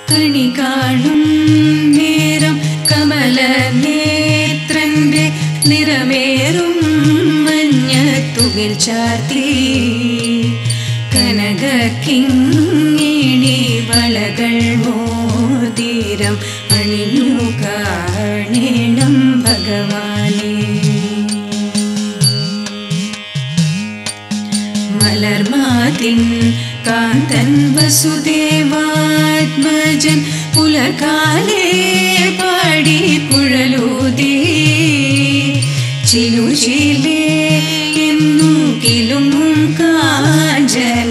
കണി കാണും നേരം കമല നേത്രന്റെ നിറമേറും മഞ്ഞ തുകിൽ ചാർത്തി കനക കിങ്ങിണി വളകൾ മോതിരം അണിഞ്ഞു കാണേണം ഭഗവാനേ മലർമാതിൻ കാന്തൻ വസുദേവാത്മജൻ പുലകാലേ പാടി പുഴലൂതി ചിലുചിലേ എന്നു കിലുങ്ങും കാഞ്ചന